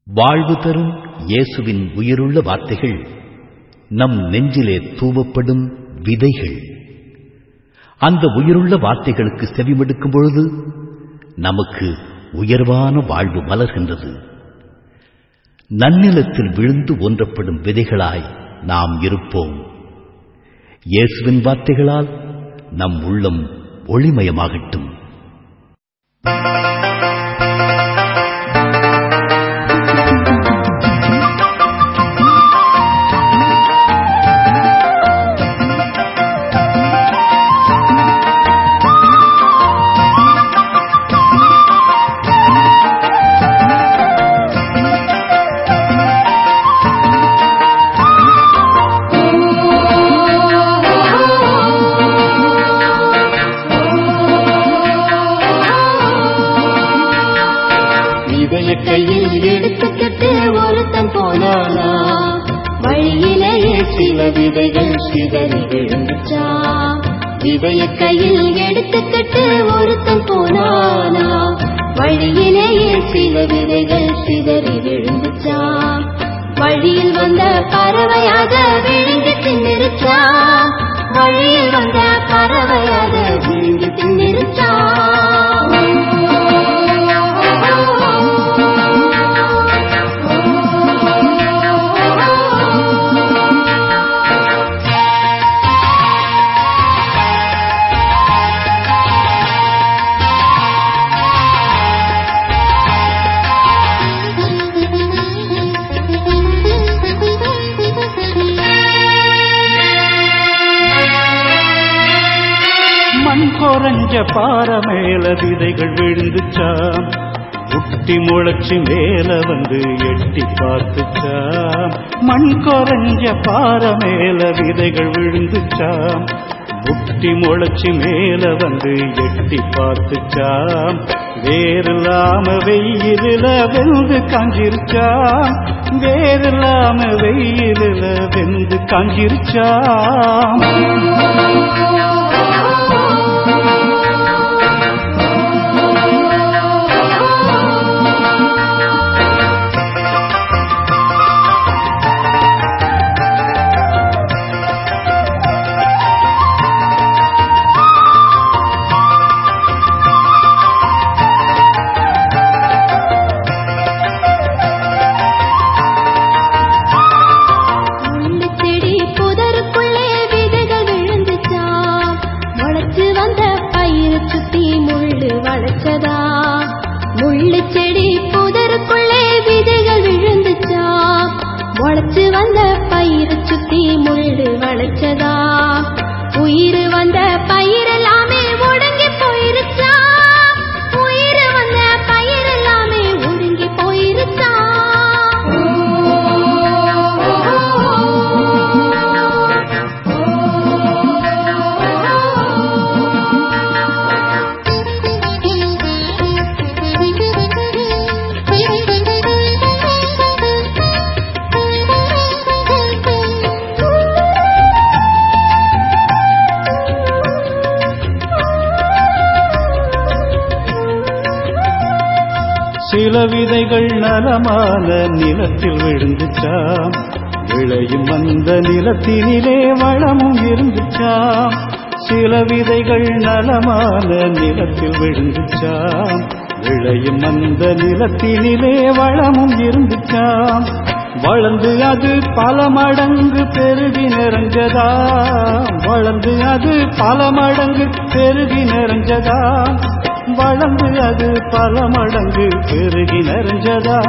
வாழ்வு தரும் இயேசுவின் உயிருள்ள வார்த்தைகள் நம் நெஞ்சிலே தூவப்படும் விதைகள் அந்த உயிருள்ள வார்த்தைகளுக்கு செவிமடுக்கும் பொழுது நமக்கு உயர்வான வாழ்வு மலர்கின்றது நன்னிலத்தில் விழுந்து ஒன்றப்படும் விதைகளாய் நாம் இருப்போம் இயேசுவின் வார்த்தைகளால் நம் உள்ளம் ஒளிமயமாகட்டும் இதய கையில் எடுத்துக்கிட்டு ஒருத்தன் போனானா வழியிலேயே சில விதைகள் சிதறி விழுந்துச்சா இதய கையில் எடுத்துக்கிட்டு ஒருத்தன் போனானா வழியிலேயே சில விதைகள் சிதறி விழுந்துச்சா வழியில் வந்த பறவையாக விழுந்து தின்னிருச்சா வழியில் வந்த பறவையாக விழுந்து தின்னிருச்சா மண் குறைஞ்ச பாறை மேல விதைகள் விழுந்துச்சாம் குட்டி முளைச்சு மேல வந்து எட்டி பார்த்துச்சாம் மண் குறைஞ்ச பாறை மேல விதைகள் விழுந்துச்சாம் குட்டி முளைச்சு மேல வந்து எட்டி பார்த்துச்சாம் வேறில்லாம வெயிலில வெந்து காஞ்சிருச்சாம் வேறில்லாம வெயிலில வெந்து காஞ்சிருச்சாம் முள்ளு செடி புதருக்குள்ளே விதைகள் விழுந்துச்சா முளைச்சு வந்த பயிரை சுத்தி முள்ளு வளைச்சதா முள்ளு செடி புதருக்குள்ளே விதைகள் விழுந்துச்சா முளைச்சு வந்த பயிரை சுத்தி முள்ளு வளைச்சதா உயிர் வந்த பயிரெல்லாமே ஒடுங்கி போயிருச்சா உயிர் வந்த பயிரெல்லாமே ஒடுங்கி போயிருச்சா சில விதைகள் நலமான நிலத்தில் விழுந்துச்சாம் விளையும் அந்த நிலத்தினிலே வளமும் இருந்துச்சாம் சில விதைகள் நலமான நிலத்தில் விழுந்துச்சாம் விளையும் அந்த நிலத்தினிலே வளமும் இருந்துச்சாம் வளர்ந்து அது பல மடங்கு பெருகி நிறைஞ்சதாம் வளர்ந்து அது பல மடங்கு பெருகி நிறைஞ்சதாம் வளர்ந்து அது பல மடங்கு பெருகி நிறைஞ்சதா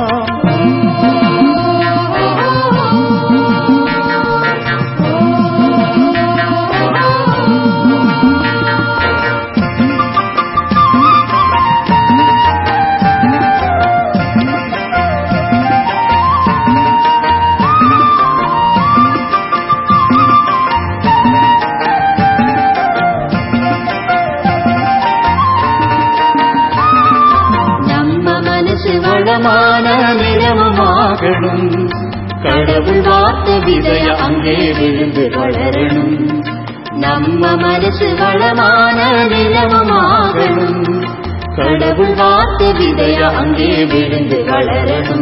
நம்ம மனசு வளமான நிலமுமாகணும் கடவுள் வார்த்த விதைய அங்கே விழுந்து வளரணும் நம்ம மனசு வளமான நிலமுமாகணும் கடவுள் வார்த்த விதைய அங்கே விழுந்து வளரணும்